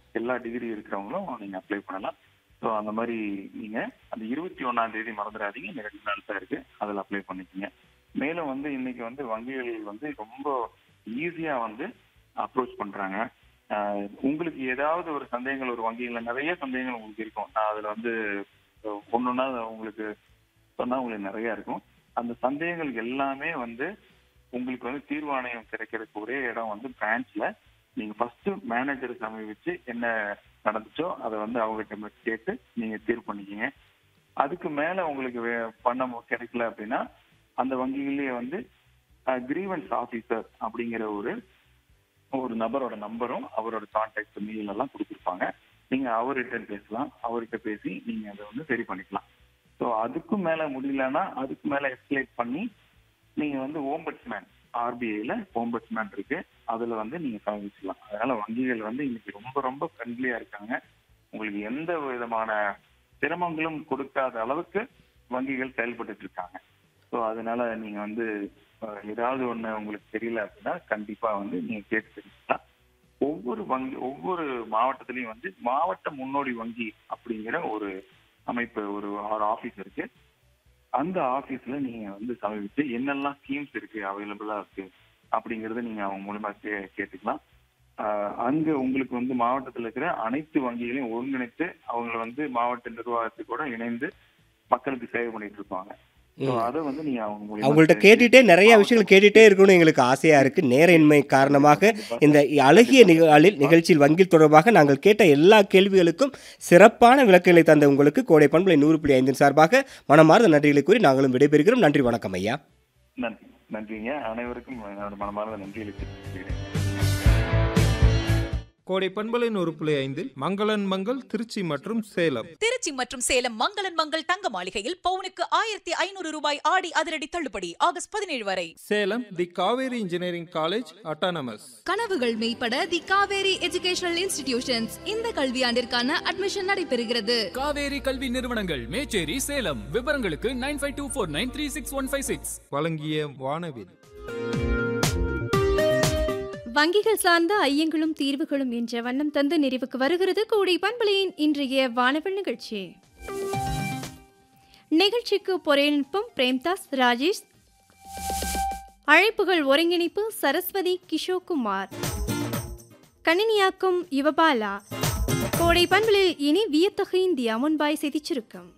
எல்லா டிகிரி இருக்கிறவங்களும் நீங்க அப்ளை பண்ணலாம் ஸோ அந்த மாதிரி நீங்க அந்த இருபத்தி ஒன்னாம் தேதி மறந்துடாதீங்க இந்த ரெண்டு நாள் தான் இருக்கு அதில் அப்ளை பண்ணிக்கோங்க மேலும் வந்து இன்னைக்கு வந்து வங்கிகள் வந்து ரொம்ப ஈஸியா வந்து அப்ரோச் பண்றாங்க ஆஹ் உங்களுக்கு ஏதாவது ஒரு சந்தேகங்கள் ஒரு வங்கிகள்ல நிறைய சந்தேகங்கள் உங்களுக்கு இருக்கும் நான் அதுல வந்து ஒன்னொன்னா உங்களுக்கு சொன்னா உங்களுக்கு நிறைய இருக்கும் அந்த சந்தேகங்கள் எல்லாமே வந்து உங்களுக்கு வந்து தீர்வாணையம் கிடைக்கிறதுக்கு ஒரே இடம் வந்து பிரான்ச்ல நீங்க ஃபர்ஸ்ட் மேனேஜர் சமீபிச்சு என்ன நடந்துச்சோ அதை வந்து அவங்ககிட்ட கேட்டு நீங்க தீர்வு பண்ணிக்கிங்க அதுக்கு மேல உங்களுக்கு வே- பண்ண மு- கிடைக்கல அப்படின்னா அந்த வங்கிகள்லயே வந்து கிரீவன்ஸ் ஆபீசர் அப்படிங்கிற ஒரு ஒரு நபரோட நம்பரும் அவரோட கான்டாக்ட் மெயில் எல்லாம் கொடுத்துருப்பாங்க நீங்க அவர்கிட்ட பேசலாம் அவர்கிட்ட பேசி நீங்க அதை வந்து சரி பண்ணிக்கலாம் ஸோ அதுக்கும் மேல முடியலன்னா அதுக்கு மேல எஸ்கலேட் பண்ணி நீங்க வந்து ஓம்பட்ஸ்மேன் ஆர்பிஐல ஓம்பட்ஸ்மேன் இருக்கு அதுல வந்து நீங்க சமர்ப்பிக்கலாம் அதனால வங்கிகள் வந்து இன்னைக்கு ரொம்ப ரொம்ப ஃப்ரெண்ட்லியா இருக்காங்க உங்களுக்கு எந்த விதமான சிரமங்களும் கொடுக்காத அளவுக்கு வங்கிகள் செயல்பட்டு இருக்காங்க ஸோ அதனால நீங்க வந்து அஹ், ஏதாவது ஒண்ணு உங்களுக்கு தெரியல அப்படின்னா கண்டிப்பா வந்து நீங்க கேட்டு தெரிஞ்சுக்கலாம் ஒவ்வொரு வங்கி ஒவ்வொரு மாவட்டத்திலையும் வந்து மாவட்ட முன்னோடி வங்கி அப்படிங்கிற ஒரு அமைப்பு ஒரு ஒரு ஆபீஸ் இருக்கு அந்த ஆபீஸ்ல நீங்க வந்து சமீபித்து என்னெல்லாம் ஸ்கீம்ஸ் இருக்கு அவைலபிளா இருக்கு அப்படிங்கறத நீங்க அவங்க மூலமா கே- கேட்டுக்கலாம் ஆஹ் அங்க உங்களுக்கு வந்து மாவட்டத்துல இருக்கிற அனைத்து வங்கிகளையும் ஒருங்கிணைத்து அவங்கள வந்து மாவட்ட நிர்வாகத்துக்கூட இணைந்து மக்களுக்கு சேவை பண்ணிட்டு இருப்பாங்க So அதை வந்து நீங்க அவங்க மூலியமா அவங்கள்ட்ட தெரிஞ்சு- கேட்டுட்டே நிறைய விஷயங்கள் கேட்டுட்டே இருக்கணும்னு எங்களுக்கு ஆசையா இருக்கு நேரின்மை காரணமாக இந்த அழகிய நிகழ்ச்சியில் நிகழ்ச்சியில் வங்கி தொடர்பாக நாங்கள் கேட்ட எல்லா கேள்விகளுக்கும் சிறப்பான விளக்கங்களை தந்த உங்களுக்கு கோடை பண்பலை நூறு புள்ளி ஐந்தின் சார்பாக மனமார்ந்த நன்றிகளை கூறி நாங்களும் விடைபெறுகிறோம் நன்றி வணக்கம் ஐயா நன்றி நன்றிங்க அனைவருக்கும் என்னோட மனமார்ந்த நன்றிகளை தெரிவித்துக்கிறேன் கோடை பண்பலின் ஒரு புள்ளி ஐந்தில் மங்களன் மங்கள் திருச்சி மற்றும் சேலம் திருச்சி மற்றும் சேலம் மங்களன் மங்கள் தங்க மாளிகையில் பவுனுக்கு ஆயிரத்தி ஐநூறு ரூபாய் ஆடி அதிரடி தள்ளுபடி ஆகஸ்ட் பதினேழு வரை Salem the Kaveri engineering college autonomous கனவுகள் மெய்ப்பட தி காவேரி எஜுகேஷனல் இன்ஸ்டிடியூஷன்ஸ் இந்த கல்வியாண்டிற்கான அட்மிஷன் நடைபெறுகிறது காவேரி கல்வி நிறுவனங்கள் மேச்சேரி சேலம் விவரங்களுக்கு nine five two four nine three six one five six வழங்கிய வானவில் வங்கிகள் சார்ந்த ஐயங்களும் தீர்வுகளும் என்ற வண்ணம் தந்து நிறைவுக்கு வருகிறது கோடை பண்பலையின் இன்றைய வானவில் நிகழ்ச்சி நிகழ்ச்சிக்கு பொறையினுப்பம் பிரேம்தாஸ் ராஜேஷ் அழைப்புகள் ஒருங்கிணைப்பு சரஸ்வதி கிஷோகுமார் கணினியாக்கும் யுவபாலா கோடை பண்பலில் இனி வியத்தகு இந்தியா முன்பாய் செய்திச் சுருக்கம்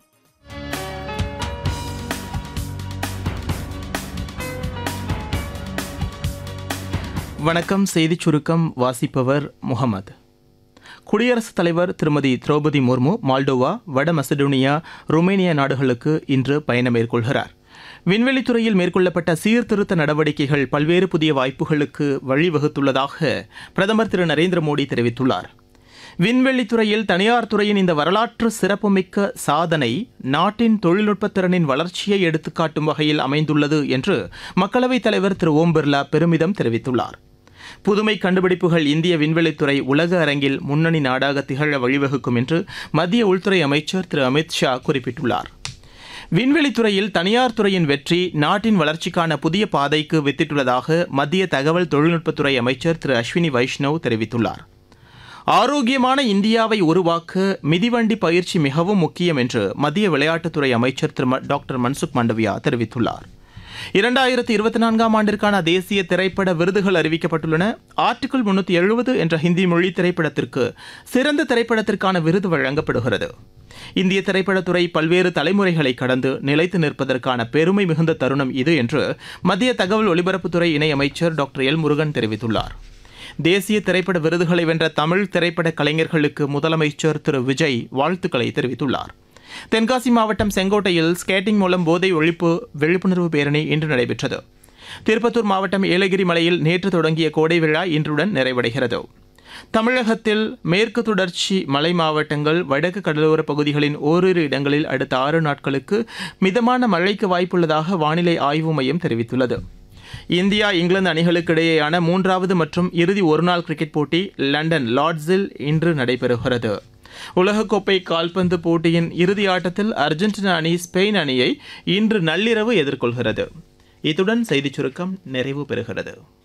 வணக்கம் செய்திச் சுருக்கம் வாசிப்பவர் முகமது குடியரசுத் தலைவர் திருமதி திரௌபதி முர்மு மால்டோவா வட மசடோனியா ருமேனியா நாடுகளுக்கு இன்று பயணம் மேற்கொள்கிறார் விண்வெளித்துறையில் மேற்கொள்ளப்பட்ட சீர்திருத்த நடவடிக்கைகள் பல்வேறு புதிய வாய்ப்புகளுக்கு வழிவகுத்துள்ளதாக பிரதமர் திரு நரேந்திர மோடி தெரிவித்துள்ளார் விண்வெளித்துறையில் தனியார் துறையின் இந்த வரலாற்று சிறப்புமிக்க சாதனை நாட்டின் தொழில்நுட்பத் திறனின் வளர்ச்சியை எடுத்துக்காட்டும் வகையில் அமைந்துள்ளது என்று மக்களவைத் தலைவர் திரு ஓம் பிர்லா பெருமிதம் தெரிவித்துள்ளார் புதுமை கண்டுபிடிப்புகள் இந்திய விண்வெளித்துறை உலக அரங்கில் முன்னணி நாடாக திகழ வழிவகுக்கும் என்று மத்திய உள்துறை அமைச்சர் திரு அமித் ஷா குறிப்பிட்டுள்ளார் விண்வெளித்துறையில் தனியார் துறையின் வெற்றி நாட்டின் வளர்ச்சிக்கான புதிய பாதைக்கு வித்திட்டுள்ளதாக மத்திய தகவல் தொழில்நுட்பத்துறை அமைச்சர் திரு அஸ்வினி வைஷ்ணவ் தெரிவித்துள்ளார் ஆரோக்கியமான இந்தியாவை உருவாக்க மிதிவண்டி பயிற்சி மிகவும் முக்கியம் என்று மத்திய விளையாட்டுத்துறை அமைச்சர் திரு ம- டாக்டர் மன்சுக் மாண்டவியா தெரிவித்துள்ளார் இரண்டாயிரத்தி இருபத்தி நான்காம் ஆண்டிற்கான தேசிய திரைப்பட விருதுகள் அறிவிக்கப்பட்டுள்ளன ஆர்டிகிள் முன்னூற்றி எழுபது என்ற ஹிந்தி மொழி திரைப்படத்திற்கு சிறந்த திரைப்படத்திற்கான விருது வழங்கப்படுகிறது இந்திய திரைப்படத்துறை பல்வேறு தலைமுறைகளை கடந்து நிலைத்து நிற்பதற்கான பெருமை மிகுந்த தருணம் இது என்று மத்திய தகவல் ஒலிபரப்புத்துறை இணையமைச்சர் டாக்டர் எல் முருகன் தெரிவித்துள்ளார் தேசிய திரைப்பட விருதுகளை வென்ற தமிழ் திரைப்பட கலைஞர்களுக்கு முதலமைச்சர் திரு விஜய் வாழ்த்துக்களை தெரிவித்துள்ளார் தென்காசி மாவட்டம் செங்கோட்டையில் ஸ்கேட்டிங் மூலம் போதை ஒழிப்பு விழிப்புணர்வு பேரணி இன்று நடைபெற்றது திருப்பத்தூர் மாவட்டம் ஏலகிரி மலையில் நேற்று தொடங்கிய கோடை விழா இன்றுடன் நிறைவடைகிறது தமிழகத்தில் மேற்கு தொடர்ச்சி மலை மாவட்டங்கள் வடக்கு கடலோர பகுதிகளின் ஓரிரு இடங்களில் அடுத்த ஆறு நாட்களுக்கு மிதமான மழைக்கு வாய்ப்புள்ளதாக வானிலை ஆய்வு மையம் தெரிவித்துள்ளது இந்தியா இங்கிலாந்து அணிகளுக்கு இடையேயான மூன்றாவது மற்றும் இறுதி ஒருநாள் கிரிக்கெட் போட்டி லண்டன் லார்ட்ஸில் இன்று நடைபெறுகிறது உலகக்கோப்பை கால்பந்து போட்டியின் இறுதி ஆட்டத்தில் அர்ஜென்டினா அணி ஸ்பெயின் அணியை இன்று நள்ளிரவு எதிர்கொள்கிறது இத்துடன் செய்திச் சுருக்கம் நிறைவு பெறுகிறது